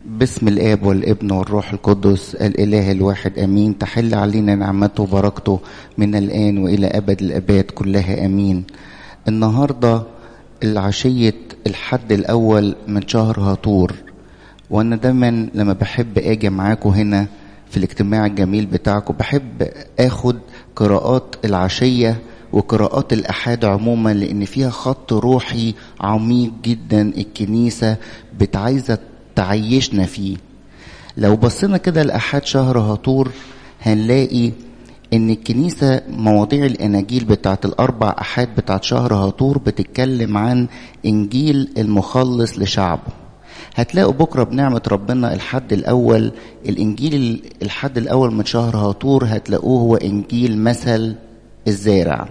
باسم الاب والابن والروح القدس الاله الواحد امين تحل علينا نعمته وبركته من الان والى ابد الاباد كلها امين النهارده العشيه الحد الاول من شهر هطور وانا دايما لما بحب اجي معاكم هنا في الاجتماع الجميل بتاعكم بحب اخد قراءات العشيه وقراءات الأحاد عموما لأن فيها خط روحي عميق جدا الكنيسة بتعايزة تعيشنا فيه لو بصينا كده الأحاد شهر هطور هنلاقي ان الكنيسة مواضيع الاناجيل بتاعت الاربع احاد بتاعت شهر هطور بتتكلم عن انجيل المخلص لشعبه هتلاقوا بكرة بنعمة ربنا الحد الأول الإنجيل الحد الأول من شهر هطور هتلاقوه هو إنجيل مثل الزارع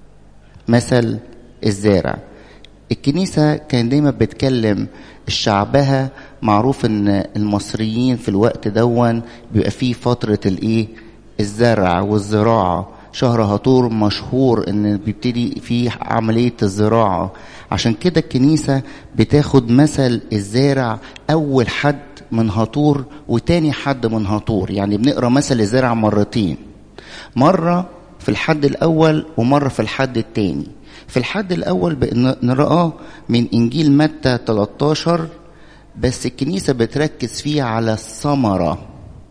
مثل الزارع الكنيسة كان دايما بتكلم شعبها معروف ان المصريين في الوقت دون بيبقى فيه فترة الايه الزرع والزراعة شهر هطور مشهور ان بيبتدي فيه عملية الزراعة عشان كده الكنيسة بتاخد مثل الزارع اول حد من هطور وتاني حد من هطور يعني بنقرا مثل الزارع مرتين مرة في الحد الأول ومرة في الحد الثاني في الحد الأول نراه من إنجيل متى 13 بس الكنيسة بتركز فيه على الثمرة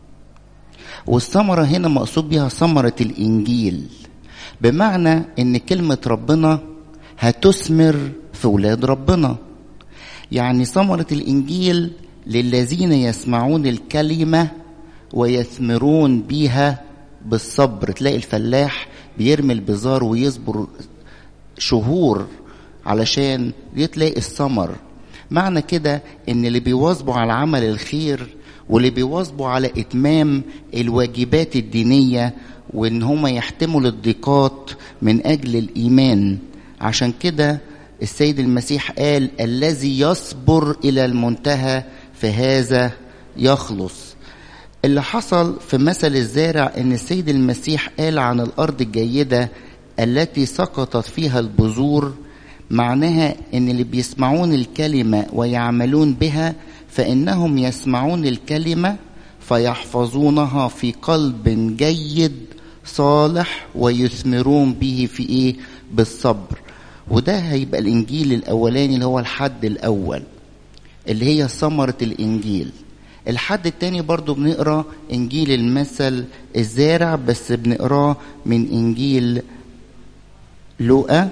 والثمرة هنا مقصود بها ثمرة الإنجيل بمعنى إن كلمة ربنا هتثمر في ولاد ربنا يعني ثمرة الإنجيل للذين يسمعون الكلمة ويثمرون بها بالصبر تلاقي الفلاح بيرمي البزار ويصبر شهور علشان تلاقي الثمر معنى كده ان اللي بيواظبوا على عمل الخير واللي بيواظبوا على اتمام الواجبات الدينيه وان هم يحتملوا الضيقات من اجل الايمان عشان كده السيد المسيح قال الذي يصبر الى المنتهى فهذا يخلص اللي حصل في مثل الزارع ان السيد المسيح قال عن الارض الجيده التي سقطت فيها البذور معناها ان اللي بيسمعون الكلمه ويعملون بها فانهم يسمعون الكلمه فيحفظونها في قلب جيد صالح ويثمرون به في ايه بالصبر وده هيبقى الانجيل الاولاني اللي هو الحد الاول اللي هي ثمره الانجيل الحد التاني برضو بنقرا انجيل المثل الزارع بس بنقراه من انجيل لوقا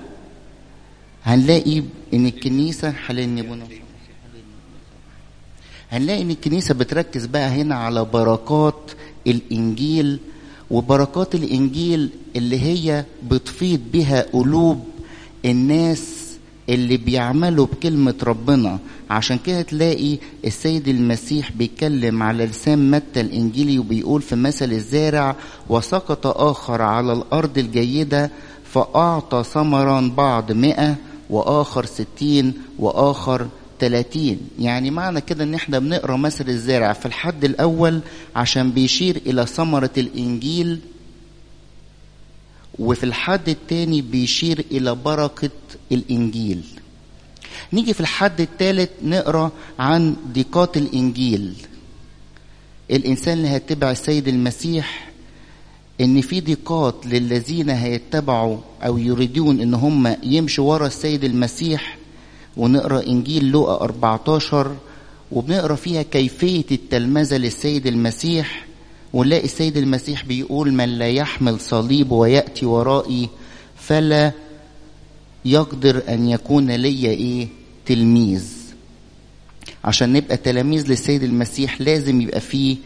هنلاقي ان الكنيسه حللني بنا هنلاقي ان الكنيسه بتركز بقى هنا على بركات الانجيل وبركات الانجيل اللي هي بتفيض بها قلوب الناس اللي بيعملوا بكلمة ربنا عشان كده تلاقي السيد المسيح بيتكلم على لسان متى الإنجيلي وبيقول في مثل الزارع وسقط آخر على الأرض الجيدة فأعطى ثمرا بعض مئة وآخر ستين وآخر تلاتين يعني معنى كده ان احنا بنقرا مثل الزارع في الحد الاول عشان بيشير الى ثمرة الانجيل وفي الحد الثاني بيشير الى بركه الانجيل نيجي في الحد الثالث نقرا عن ضيقات الانجيل الانسان اللي هيتبع السيد المسيح ان في ضيقات للذين هيتبعوا او يريدون ان هم يمشوا ورا السيد المسيح ونقرا انجيل لوقا 14 وبنقرا فيها كيفيه التلمذه للسيد المسيح ونلاقي السيد المسيح بيقول من لا يحمل صليب وياتي ورائي فلا يقدر ان يكون لي ايه تلميذ عشان نبقى تلاميذ للسيد المسيح لازم يبقى فيه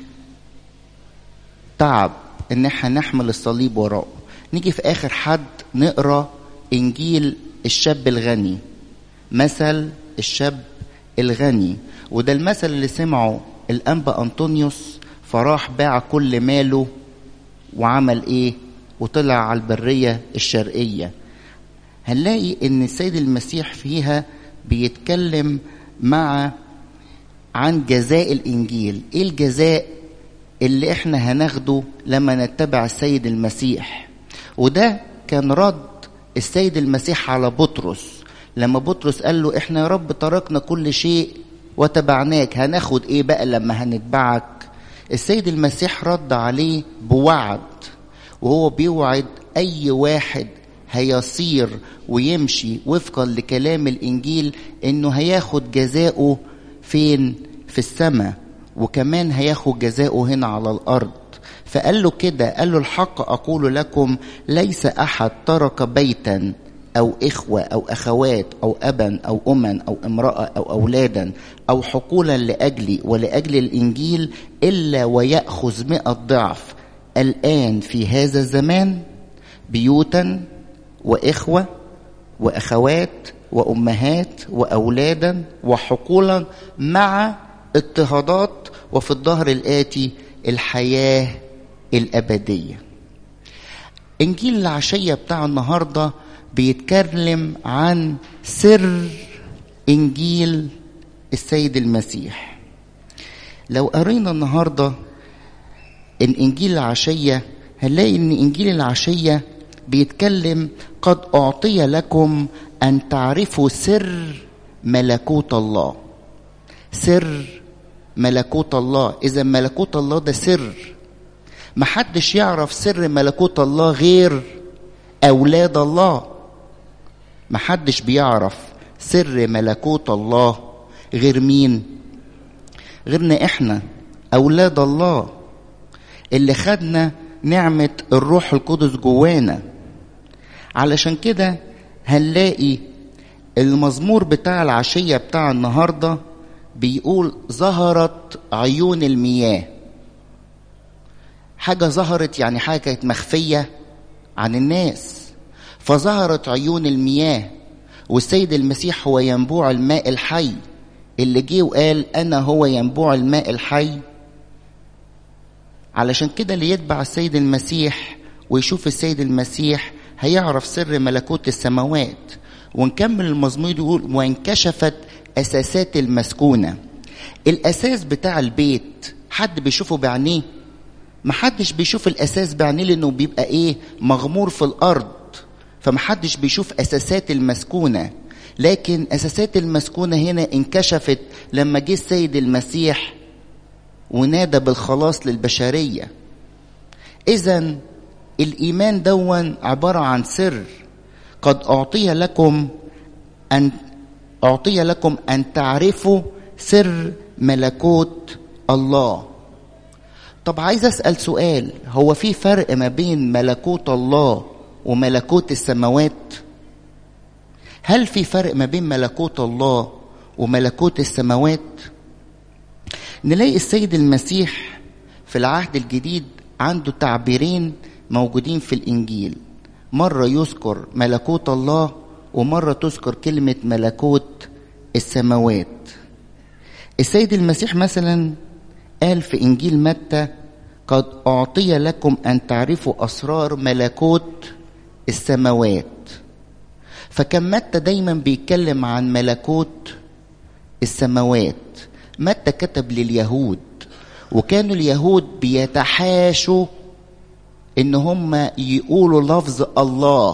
تعب ان احنا نحمل الصليب وراءه نيجي في اخر حد نقرا انجيل الشاب الغني مثل الشاب الغني وده المثل اللي سمعه الانبا انطونيوس فراح باع كل ماله وعمل ايه وطلع على البرية الشرقية هنلاقي ان السيد المسيح فيها بيتكلم مع عن جزاء الانجيل ايه الجزاء اللي احنا هناخده لما نتبع السيد المسيح وده كان رد السيد المسيح على بطرس لما بطرس قال له احنا يا رب تركنا كل شيء وتبعناك هناخد ايه بقى لما هنتبعك السيد المسيح رد عليه بوعد وهو بيوعد اي واحد هيصير ويمشي وفقا لكلام الانجيل انه هياخد جزاؤه فين في السماء وكمان هياخد جزاؤه هنا على الارض فقال له كده قال له الحق اقول لكم ليس احد ترك بيتا او اخوه او اخوات او ابا او اما او امراه او اولادا او حقولا لاجلي ولاجل الانجيل الا وياخذ مئة ضعف الان في هذا الزمان بيوتا واخوه واخوات وامهات واولادا وحقولا مع اضطهادات وفي الظهر الاتي الحياه الابديه انجيل العشيه بتاع النهارده بيتكلم عن سر انجيل السيد المسيح لو قرينا النهارده الانجيل العشيه هنلاقي ان انجيل العشيه بيتكلم قد اعطي لكم ان تعرفوا سر ملكوت الله سر ملكوت الله اذا ملكوت الله ده سر محدش يعرف سر ملكوت الله غير اولاد الله محدش بيعرف سر ملكوت الله غير مين غيرنا احنا اولاد الله اللي خدنا نعمه الروح القدس جوانا علشان كده هنلاقي المزمور بتاع العشيه بتاع النهارده بيقول ظهرت عيون المياه حاجه ظهرت يعني حاجه كانت مخفيه عن الناس فظهرت عيون المياه والسيد المسيح هو ينبوع الماء الحي اللي جه وقال انا هو ينبوع الماء الحي علشان كده اللي يتبع السيد المسيح ويشوف السيد المسيح هيعرف سر ملكوت السماوات ونكمل المزمور يقول وانكشفت اساسات المسكونه الاساس بتاع البيت حد بيشوفه بعينيه محدش بيشوف الاساس بعينيه لانه بيبقى ايه مغمور في الارض فمحدش بيشوف اساسات المسكونه لكن اساسات المسكونه هنا انكشفت لما جه السيد المسيح ونادى بالخلاص للبشريه اذا الايمان دون عباره عن سر قد اعطي لكم ان اعطي لكم ان تعرفوا سر ملكوت الله طب عايز اسال سؤال هو في فرق ما بين ملكوت الله وملكوت السماوات هل في فرق ما بين ملكوت الله وملكوت السماوات نلاقي السيد المسيح في العهد الجديد عنده تعبيرين موجودين في الانجيل مره يذكر ملكوت الله ومره تذكر كلمه ملكوت السماوات السيد المسيح مثلا قال في انجيل متى قد اعطي لكم ان تعرفوا اسرار ملكوت السماوات فكان متى دايما بيتكلم عن ملكوت السماوات متى كتب لليهود وكانوا اليهود بيتحاشوا ان هم يقولوا لفظ الله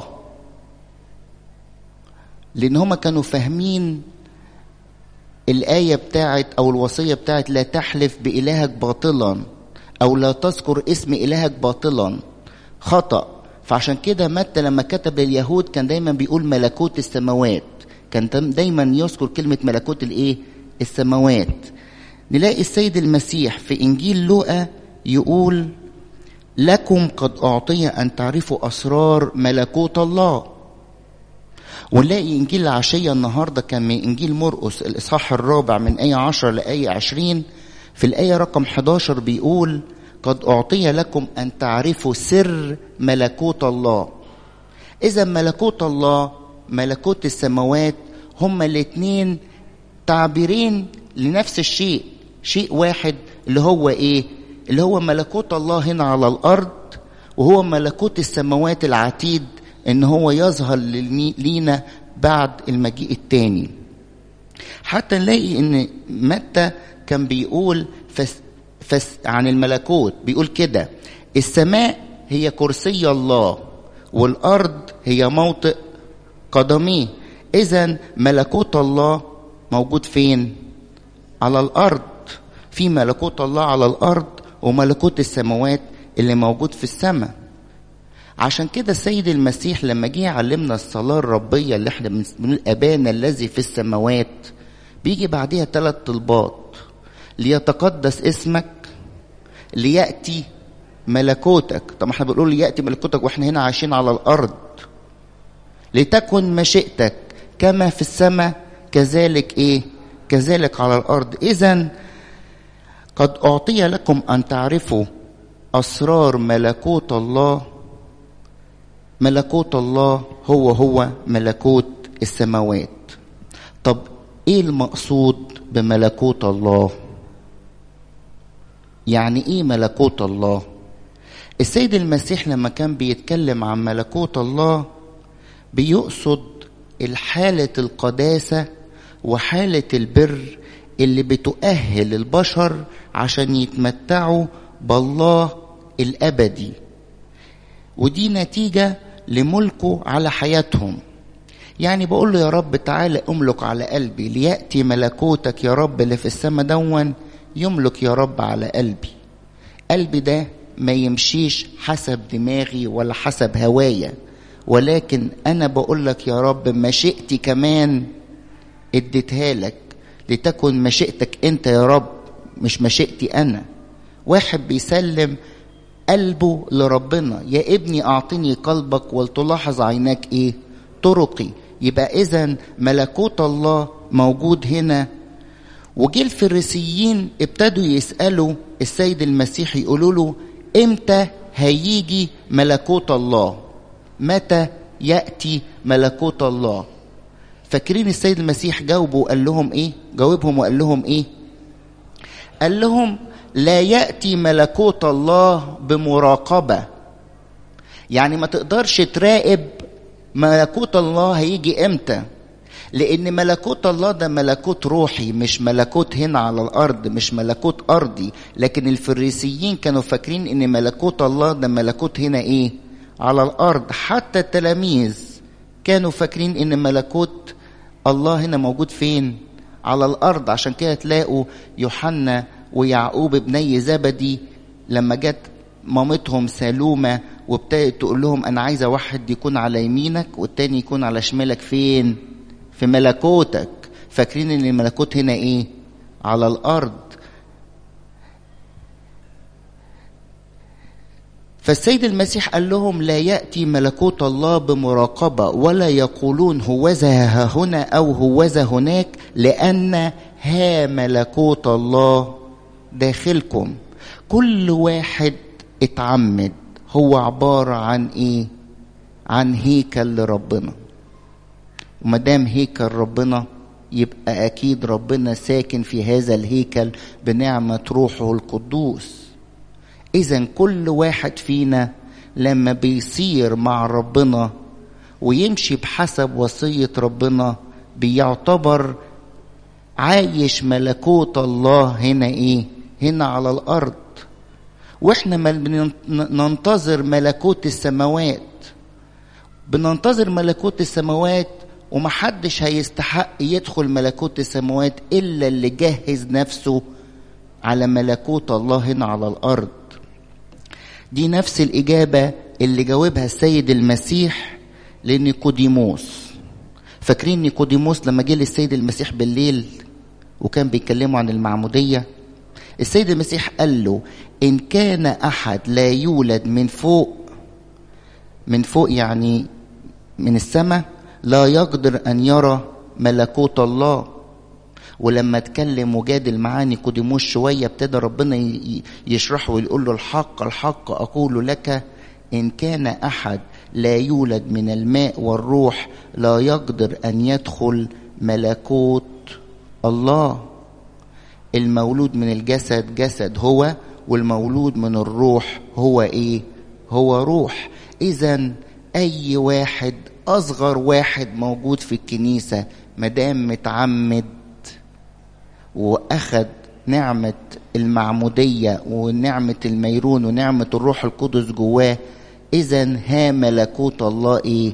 لان هم كانوا فاهمين الآية بتاعت أو الوصية بتاعت لا تحلف بإلهك باطلا أو لا تذكر اسم إلهك باطلا خطأ فعشان كده متى لما كتب لليهود كان دايما بيقول ملكوت السماوات كان دايما يذكر كلمة ملكوت الإيه السماوات نلاقي السيد المسيح في إنجيل لوقا يقول لكم قد أعطي أن تعرفوا أسرار ملكوت الله ونلاقي إنجيل العشية النهاردة كان من إنجيل مرقس الإصحاح الرابع من آية 10 لآية 20 في الآية رقم 11 بيقول قد أعطي لكم أن تعرفوا سر ملكوت الله إذا ملكوت الله ملكوت السماوات هما الاثنين تعبيرين لنفس الشيء شيء واحد اللي هو إيه اللي هو ملكوت الله هنا على الأرض وهو ملكوت السماوات العتيد ان هو يظهر لينا بعد المجيء الثاني حتى نلاقي ان متى كان بيقول فس فس عن الملكوت بيقول كده السماء هي كرسي الله والارض هي موطئ قدميه اذا ملكوت الله موجود فين على الارض في ملكوت الله على الارض وملكوت السماوات اللي موجود في السماء عشان كده السيد المسيح لما جه يعلمنا الصلاة الربية اللي احنا بنقول أبانا الذي في السماوات بيجي بعديها ثلاث طلبات ليتقدس اسمك ليأتي ملكوتك طب احنا بنقول ليأتي ملكوتك واحنا هنا عايشين على الأرض لتكن مشيئتك كما في السماء كذلك ايه كذلك على الأرض إذا قد أعطي لكم أن تعرفوا أسرار ملكوت الله ملكوت الله هو هو ملكوت السماوات طب ايه المقصود بملكوت الله يعني ايه ملكوت الله السيد المسيح لما كان بيتكلم عن ملكوت الله بيقصد الحالة القداسة وحالة البر اللي بتؤهل البشر عشان يتمتعوا بالله الأبدي ودي نتيجة لملكه على حياتهم يعني بقول له يا رب تعالى املك على قلبي ليأتي ملكوتك يا رب اللي في السماء دون يملك يا رب على قلبي قلبي ده ما يمشيش حسب دماغي ولا حسب هوايا ولكن انا بقول لك يا رب مشيئتي كمان اديتها لك لتكن مشيئتك انت يا رب مش مشيئتي انا واحد بيسلم قلبه لربنا يا ابني اعطني قلبك ولتلاحظ عيناك ايه طرقي يبقى اذا ملكوت الله موجود هنا وجه الفريسيين ابتدوا يسالوا السيد المسيح يقولوا له امتى هيجي ملكوت الله متى ياتي ملكوت الله فاكرين السيد المسيح جاوبوا وقال لهم ايه جاوبهم وقال لهم ايه قال لهم لا ياتي ملكوت الله بمراقبه يعني ما تقدرش تراقب ملكوت الله هيجي امتى لان ملكوت الله ده ملكوت روحي مش ملكوت هنا على الارض مش ملكوت ارضي لكن الفريسيين كانوا فاكرين ان ملكوت الله ده ملكوت هنا ايه على الارض حتى التلاميذ كانوا فاكرين ان ملكوت الله هنا موجود فين على الارض عشان كده تلاقوا يوحنا ويعقوب ابني زبدي لما جت مامتهم سلومة وابتدت تقول لهم أنا عايزة واحد يكون على يمينك والتاني يكون على شمالك فين؟ في ملكوتك فاكرين إن الملكوت هنا إيه؟ على الأرض فالسيد المسيح قال لهم لا يأتي ملكوت الله بمراقبة ولا يقولون هوذا هنا أو هوذا هناك لأن ها ملكوت الله داخلكم كل واحد اتعمد هو عبارة عن ايه عن هيكل لربنا ومدام هيكل ربنا يبقى اكيد ربنا ساكن في هذا الهيكل بنعمة روحه القدوس اذا كل واحد فينا لما بيصير مع ربنا ويمشي بحسب وصية ربنا بيعتبر عايش ملكوت الله هنا ايه هنا على الارض واحنا بننتظر ملكوت السماوات بننتظر ملكوت السماوات ومحدش هيستحق يدخل ملكوت السماوات الا اللي جهز نفسه على ملكوت الله هنا على الارض دي نفس الاجابه اللي جاوبها السيد المسيح لنيقوديموس فاكرين نيقوديموس لما جه للسيد المسيح بالليل وكان بيكلموا عن المعموديه السيد المسيح قال له إن كان أحد لا يولد من فوق من فوق يعني من السماء لا يقدر أن يرى ملكوت الله ولما اتكلم وجادل معاه نيقوديموس شوية ابتدى ربنا يشرحه ويقول له الحق الحق أقول لك إن كان أحد لا يولد من الماء والروح لا يقدر أن يدخل ملكوت الله المولود من الجسد جسد هو والمولود من الروح هو ايه هو روح اذا اي واحد اصغر واحد موجود في الكنيسه مدام متعمد واخد نعمه المعموديه ونعمه الميرون ونعمه الروح القدس جواه اذا ها ملكوت الله ايه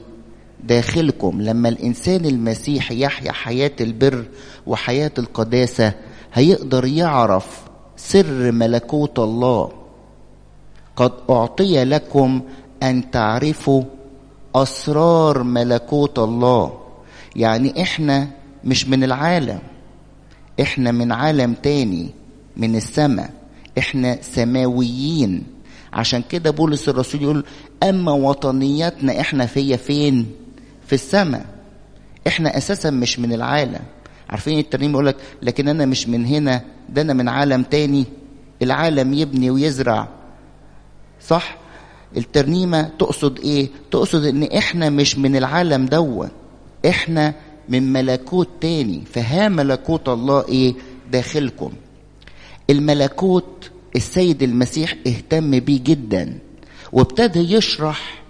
داخلكم لما الانسان المسيحي يحيا حياه البر وحياه القداسه هيقدر يعرف سر ملكوت الله قد اعطي لكم ان تعرفوا اسرار ملكوت الله يعني احنا مش من العالم احنا من عالم تاني من السماء احنا سماويين عشان كده بولس الرسول يقول اما وطنيتنا احنا فيا فين في السماء احنا اساسا مش من العالم عارفين الترنيم يقول لك لكن انا مش من هنا ده انا من عالم تاني العالم يبني ويزرع صح الترنيمه تقصد ايه تقصد ان احنا مش من العالم دون احنا من ملكوت تاني فها ملكوت الله ايه داخلكم الملكوت السيد المسيح اهتم بيه جدا وابتدى يشرح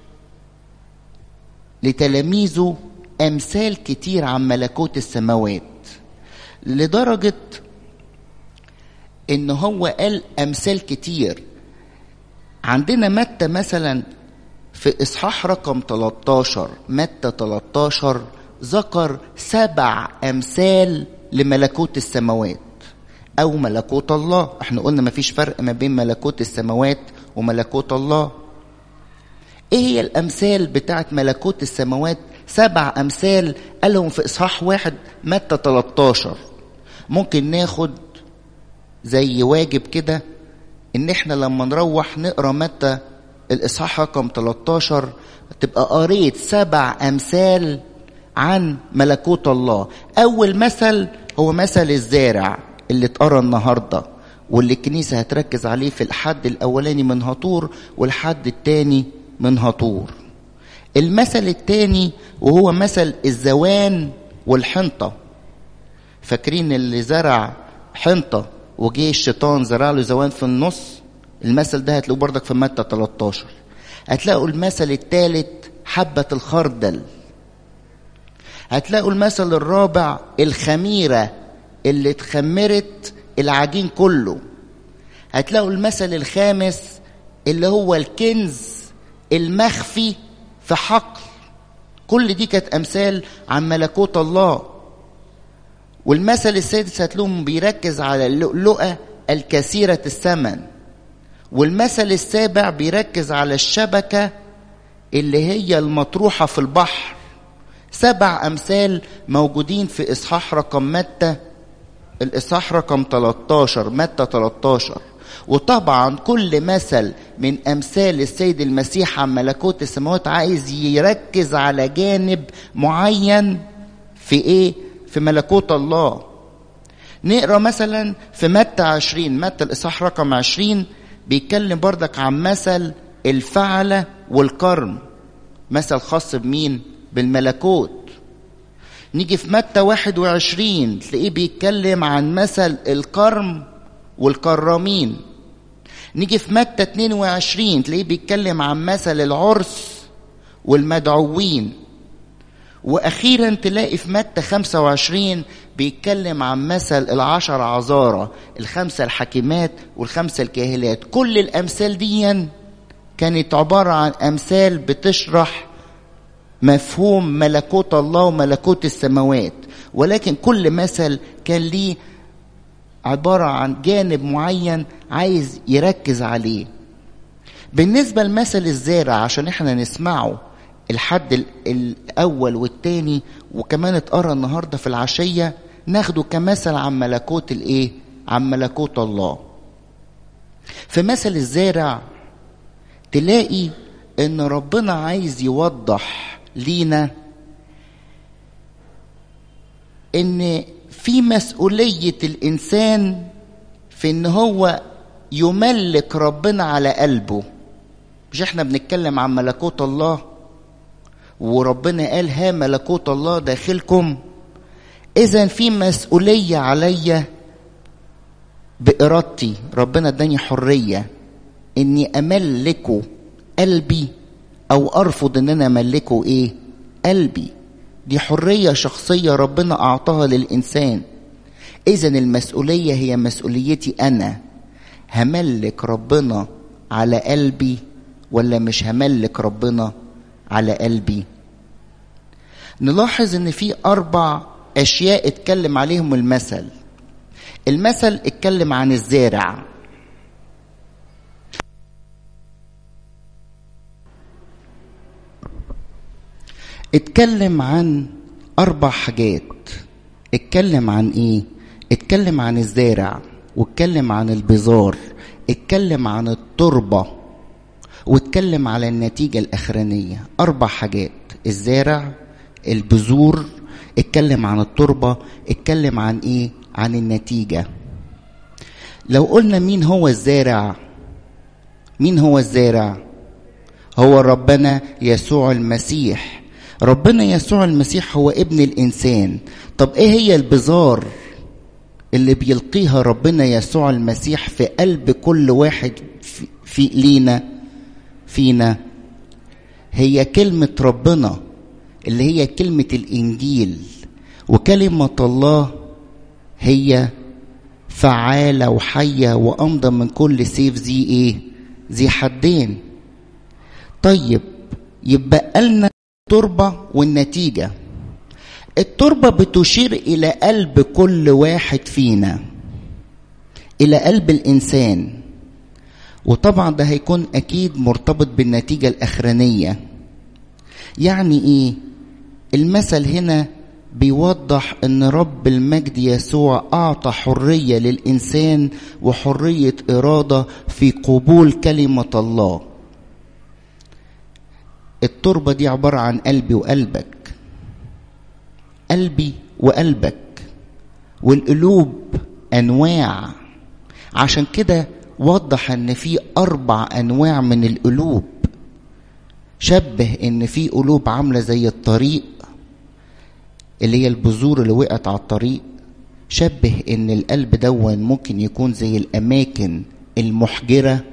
لتلاميذه امثال كتير عن ملكوت السماوات لدرجه ان هو قال امثال كتير عندنا متى مثلا في اصحاح رقم 13 متى 13 ذكر سبع امثال لملكوت السماوات او ملكوت الله احنا قلنا مفيش فرق ما بين ملكوت السماوات وملكوت الله ايه هي الامثال بتاعت ملكوت السماوات سبع امثال قالهم في اصحاح واحد متى 13 ممكن ناخد زي واجب كده ان احنا لما نروح نقرا متى الاصحاح رقم 13 تبقى قريت سبع امثال عن ملكوت الله اول مثل هو مثل الزارع اللي اتقرا النهارده واللي الكنيسه هتركز عليه في الحد الاولاني من هطور والحد الثاني من هطور المثل الثاني وهو مثل الزوان والحنطه فاكرين اللي زرع حنطه وجه الشيطان زرع له زوان في النص المثل ده هتلاقوه بردك في متى 13 هتلاقوا المثل الثالث حبة الخردل هتلاقوا المثل الرابع الخميرة اللي اتخمرت العجين كله هتلاقوا المثل الخامس اللي هو الكنز المخفي في حقل كل دي كانت أمثال عن ملكوت الله والمثل السادس هتلاقوهم بيركز على اللؤلؤة الكثيرة الثمن والمثل السابع بيركز على الشبكة اللي هي المطروحة في البحر سبع أمثال موجودين في إصحاح رقم متى الإصحاح رقم 13 متى 13 وطبعا كل مثل من أمثال السيد المسيح عن ملكوت السماوات عايز يركز على جانب معين في إيه؟ في ملكوت الله نقرا مثلا في متى 20 متى الاصحاح رقم 20 بيتكلم بردك عن مثل الفعلة والكرم مثل خاص بمين بالملكوت نيجي في متى 21 تلاقيه بيتكلم عن مثل الكرم والكرامين نيجي في متى 22 تلاقيه بيتكلم عن مثل العرس والمدعوين واخيرا تلاقي في متى 25 بيتكلم عن مثل العشر عذارى الخمسه الحكيمات والخمسه الكاهلات كل الامثال دي كانت عباره عن امثال بتشرح مفهوم ملكوت الله وملكوت السماوات ولكن كل مثل كان ليه عباره عن جانب معين عايز يركز عليه بالنسبه لمثل الزارع عشان احنا نسمعه الحد الاول والثاني وكمان اتقرا النهارده في العشيه ناخده كمثل عن ملكوت الايه عن ملكوت الله في مثل الزارع تلاقي ان ربنا عايز يوضح لينا ان في مسؤوليه الانسان في ان هو يملك ربنا على قلبه مش احنا بنتكلم عن ملكوت الله وربنا قال ها ملكوت الله داخلكم اذا في مسؤوليه عليا بارادتي ربنا اداني حريه اني املكه قلبي او ارفض ان انا املكه ايه قلبي دي حريه شخصيه ربنا اعطاها للانسان اذا المسؤوليه هي مسؤوليتي انا هملك ربنا على قلبي ولا مش هملك ربنا على قلبي نلاحظ ان في اربع اشياء اتكلم عليهم المثل المثل اتكلم عن الزارع اتكلم عن اربع حاجات اتكلم عن ايه اتكلم عن الزارع واتكلم عن البذار اتكلم عن التربه واتكلم على النتيجه الاخرانيه اربع حاجات الزارع البذور اتكلم عن التربه اتكلم عن ايه عن النتيجه لو قلنا مين هو الزارع مين هو الزارع هو ربنا يسوع المسيح ربنا يسوع المسيح هو ابن الانسان طب ايه هي البذار اللي بيلقيها ربنا يسوع المسيح في قلب كل واحد في, في لينا فينا هي كلمة ربنا اللي هي كلمة الإنجيل وكلمة الله هي فعالة وحية وأمضى من كل سيف ذي إيه؟ ذي حدين. طيب يبقى لنا التربة والنتيجة. التربة بتشير إلى قلب كل واحد فينا. إلى قلب الإنسان. وطبعا ده هيكون أكيد مرتبط بالنتيجة الأخرانية. يعني إيه؟ المثل هنا بيوضح ان رب المجد يسوع اعطى حريه للانسان وحريه اراده في قبول كلمه الله التربه دي عباره عن قلبي وقلبك قلبي وقلبك والقلوب انواع عشان كده وضح ان في اربع انواع من القلوب شبه ان في قلوب عامله زي الطريق اللي هي البذور اللي وقعت على الطريق شبه ان القلب دون ممكن يكون زي الاماكن المحجره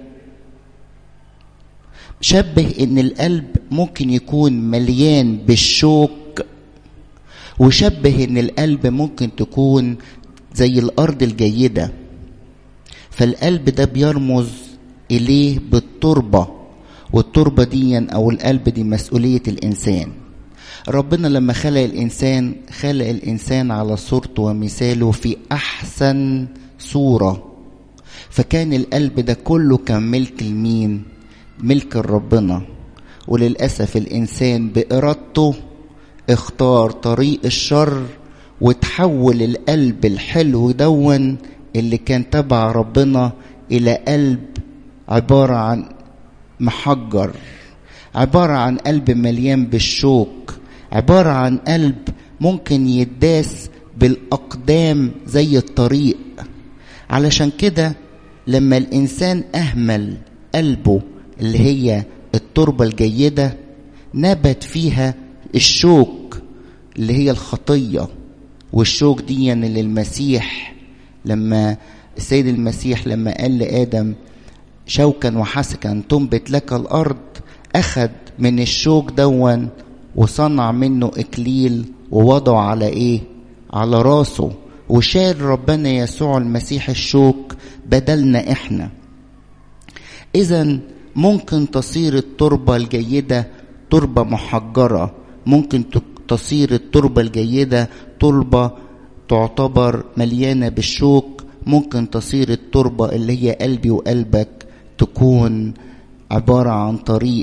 شبه ان القلب ممكن يكون مليان بالشوك وشبه ان القلب ممكن تكون زي الارض الجيده فالقلب ده بيرمز اليه بالتربه والتربه دي او القلب دي مسؤوليه الانسان ربنا لما خلق الانسان خلق الانسان على صورته ومثاله في احسن صوره فكان القلب ده كله كان ملك لمين ملك ربنا وللاسف الانسان بارادته اختار طريق الشر وتحول القلب الحلو دون اللي كان تبع ربنا الى قلب عباره عن محجر عباره عن قلب مليان بالشوك عبارة عن قلب ممكن يداس بالأقدام زي الطريق علشان كده لما الإنسان أهمل قلبه اللي هي التربة الجيدة نبت فيها الشوك اللي هي الخطية والشوك دي اللي المسيح لما السيد المسيح لما قال لآدم شوكا وحسكا تنبت لك الأرض أخذ من الشوك دون وصنع منه اكليل ووضعه على ايه على راسه وشال ربنا يسوع المسيح الشوك بدلنا احنا اذا ممكن تصير التربه الجيده تربه محجره ممكن تصير التربه الجيده تربه تعتبر مليانه بالشوك ممكن تصير التربه اللي هي قلبي وقلبك تكون عباره عن طريق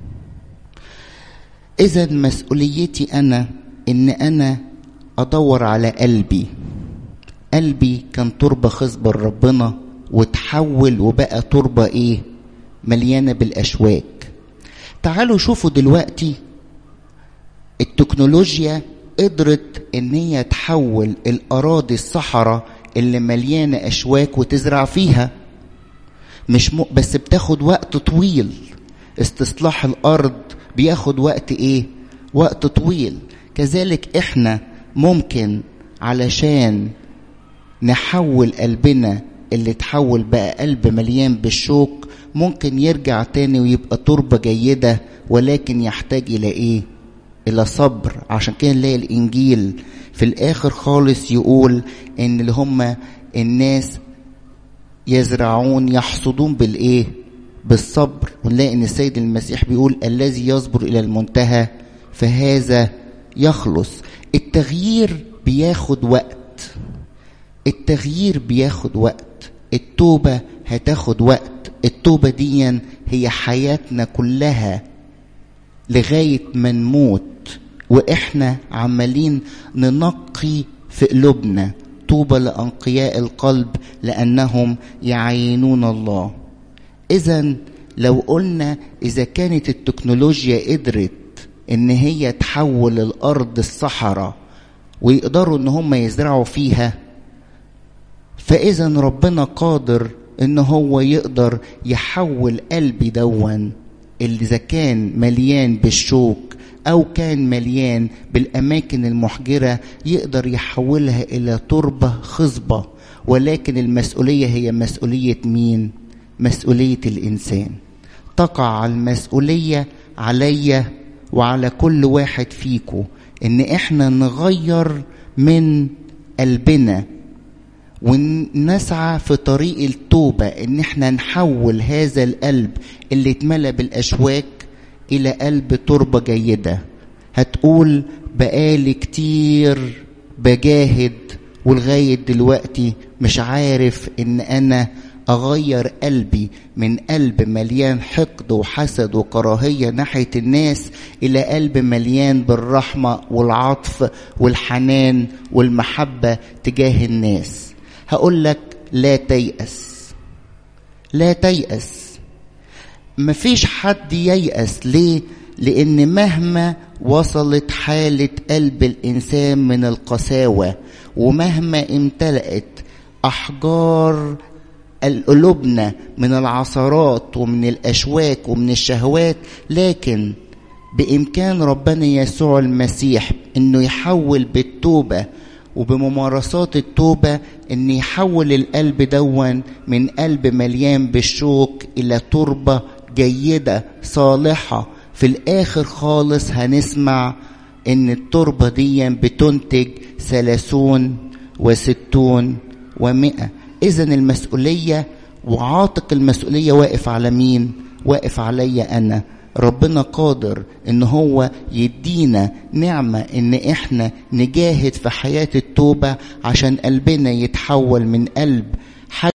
اذا مسؤوليتي انا ان انا ادور على قلبي قلبي كان تربه خصبه لربنا وتحول وبقى تربه ايه مليانه بالاشواك تعالوا شوفوا دلوقتي التكنولوجيا قدرت ان هي تحول الاراضي الصحراء اللي مليانه اشواك وتزرع فيها مش م... بس بتاخد وقت طويل استصلاح الارض بياخد وقت ايه وقت طويل كذلك احنا ممكن علشان نحول قلبنا اللي تحول بقى قلب مليان بالشوك ممكن يرجع تاني ويبقى تربة جيدة ولكن يحتاج إلى إيه؟ إلى صبر عشان كده نلاقي الإنجيل في الآخر خالص يقول إن اللي هم الناس يزرعون يحصدون بالإيه؟ بالصبر ونلاقي ان السيد المسيح بيقول الذي يصبر الى المنتهى فهذا يخلص التغيير بياخد وقت التغيير بياخد وقت التوبة هتاخد وقت التوبة دي هي حياتنا كلها لغاية ما نموت وإحنا عمالين ننقي في قلوبنا طوبى لأنقياء القلب لأنهم يعينون الله إذا لو قلنا إذا كانت التكنولوجيا قدرت إن هي تحول الأرض الصحراء ويقدروا إن هم يزرعوا فيها فإذا ربنا قادر إن هو يقدر يحول قلبي دون اللي إذا كان مليان بالشوك أو كان مليان بالأماكن المحجرة يقدر يحولها إلى تربة خصبة ولكن المسؤولية هي مسؤولية مين؟ مسؤولية الإنسان تقع المسؤولية عليا وعلى كل واحد فيكم إن إحنا نغير من قلبنا ونسعى في طريق التوبة إن إحنا نحول هذا القلب اللي اتملى بالأشواك إلى قلب تربة جيدة هتقول بقالي كتير بجاهد ولغاية دلوقتي مش عارف إن أنا أغير قلبي من قلب مليان حقد وحسد وكراهية ناحية الناس إلى قلب مليان بالرحمة والعطف والحنان والمحبة تجاه الناس هقول لك لا تيأس لا تيأس مفيش حد ييأس ليه لأن مهما وصلت حالة قلب الإنسان من القساوة ومهما امتلأت أحجار قلوبنا من العثرات ومن الأشواك ومن الشهوات لكن بإمكان ربنا يسوع المسيح إنه يحول بالتوبة وبممارسات التوبة إن يحول القلب دون من قلب مليان بالشوك إلى تربة جيدة صالحة في الآخر خالص هنسمع إن التربة دي بتنتج ثلاثون وستون ومئة إذا المسؤولية وعاتق المسؤولية واقف على مين؟ واقف عليا أنا ربنا قادر ان هو يدينا نعمة ان احنا نجاهد في حياة التوبة عشان قلبنا يتحول من قلب